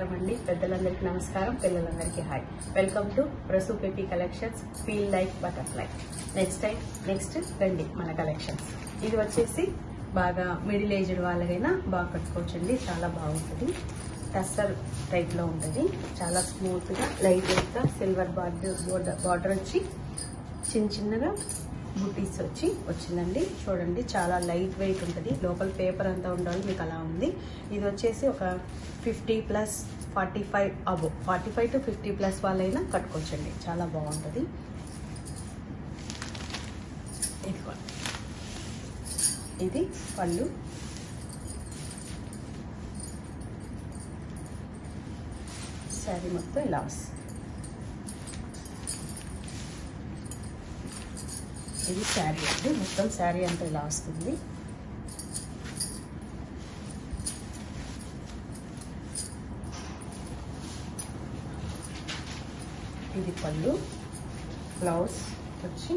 నమస్కారం అండి పెద్దలందరికీ నమస్కారం పిల్లలందరికీ hi welcome to Prasu Pepi collections feel like butterfly next time next రండి మన కలెక్షన్స్ ఇది వచ్చేసి బాగా మిడిల్ ఏజ్డ్ వాళ్ళకైనా బాగా కట్టుకోవచ్చండి చాలా బాగుంటుంది టస్సర్ టైప్లో ఉంటుంది చాలా స్మూత్గా లైట్ వెయిట్గా సిల్వర్ బార్డర్ బార్డర్ వచ్చి చిన్న చిన్నగా బుటీస్ వచ్చి వచ్చిందండి చూడండి చాలా లైట్ వెయిట్ ఉంటుంది లోపల పేపర్ అంతా ఉండాలి మీకు అలా ఉంది ఇది వచ్చేసి ఒక fifty plus forty five above forty five to fifty plus వాళ్ళైనా కట్టుకోవచ్చండి చాలా బాగుంటుంది ఇదిగోండి ఇది పళ్ళు శారీ మొత్తం ఇలా వస్తుంది ఇది శారీ అండి మొత్తం శారీ అంతా ఇలా వస్తుంది ఇది పళ్ళు బ్లౌజ్ వచ్చి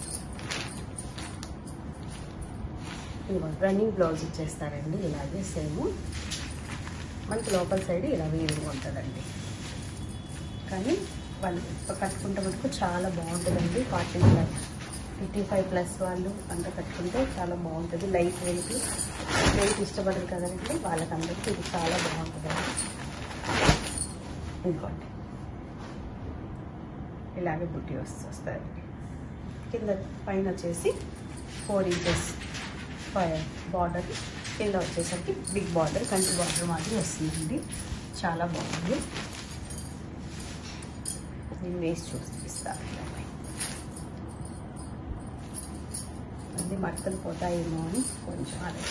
ఇదిగో రన్నింగ్ బ్లౌజ్ ఇచ్చేస్తారండి ఇలాగే సేమ్ మనకి లోపల సైడ్ ఇలా వీలుగా ఉంటుందండి కానీ వాళ్ళు కట్టుకుంటే మటుకు చాలా బాగుంటుందండి cotton cloth fifty five plus వాళ్ళు అంతా కట్టుకుంటే చాలా బాగుంటుంది లైట్ వెయిట్ వెయిట్ ఇష్టపడరు కదండి వాళ్ళకందరికీ ఇది చాలా బాగుంటుంది ఇదిగోండి ఇలాగే బుట్టి వస్తు వస్తుంది కింద పైన వచ్చేసి ఫోర్ ఇంచెస్ బార్డర్ కింద వచ్చేసరికి బిగ్ బార్డర్ కంటి బార్డర్ మాదిరి వస్తుందండి చాలా బాగుంది నేను వేసి చూపిస్తాను అది మడతలు పోతాయేమో అని కొంచెం అదే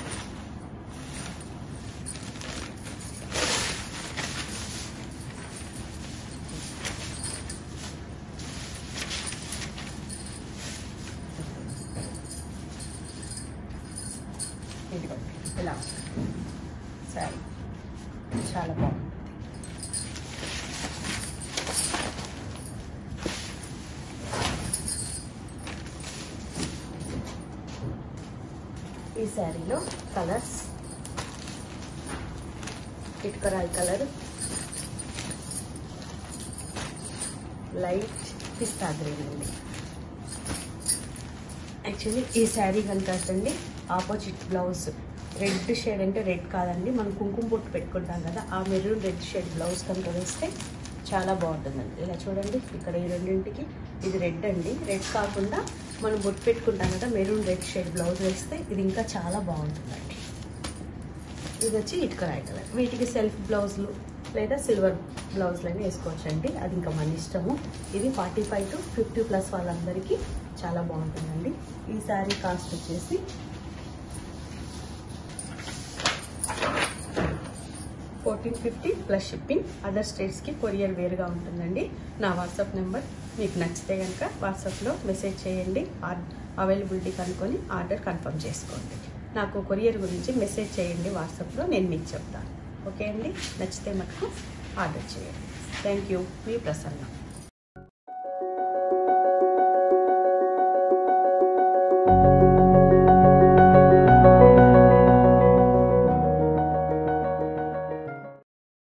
ఇదిగోండి ఇలా సరే చాలా బాగుంది ఈ శారీలో కలర్స్ ఇటుకరాయి కలర్ లైట్ పిస్తా గ్రీన్ అండి యాక్చువల్లీ ఈ శారీ కనుకండి ఆపోజిట్ బ్లౌజ్ రెడ్ షేడ్ అంటే రెడ్ కాదండి మనం కుంకుమ పొట్టు పెట్టుకుంటాం కదా ఆ మెరూన్ రెడ్ షేడ్ బ్లౌజ్ కనుక వేస్తే చాలా బాగుంటుందండి ఇలా చూడండి ఇక్కడ ఈ రెండింటికి ఇది రెడ్ అండి రెడ్ కాకుండా మనం బొట్టు పెట్టుకుంటాం కదా మెరూన్ రెడ్ షేడ్ బ్లౌజ్ వేస్తే ఇది ఇంకా చాలా బాగుంటుందండి ఇది వచ్చి ఇటుక రాయి కలర్ వీటికి సెల్ఫ్ బ్లౌజులు లేదా సిల్వర్ బ్లౌజులు వేసుకోవచ్చు అండి అది ఇంకా మన ఇష్టము ఇది forty five to fifty plus వాళ్ళందరికీ చాలా బాగుంటుందండి ఈ శారీ కాస్ట్ వచ్చేసి fourteen fifty plus shipping other స్టేట్స్కి కొరియర్ వేరుగా ఉంటుందండి నా వాట్సాప్ నెంబర్ మీకు నచ్చితే కనుక వాట్సాప్లో మెసేజ్ చేయండి అవైలబిలిటీ కనుక్కొని ఆర్డర్ కన్ఫర్మ్ చేసుకోండి నాకు కొరియర్ గురించి మెసేజ్ చేయండి వాట్సాప్లో నేను మీకు చెప్తాను ఓకే అండి నచ్చితే మటుకు ఆర్డర్ చేయండి థ్యాంక్ యూ మీ ప్రసన్న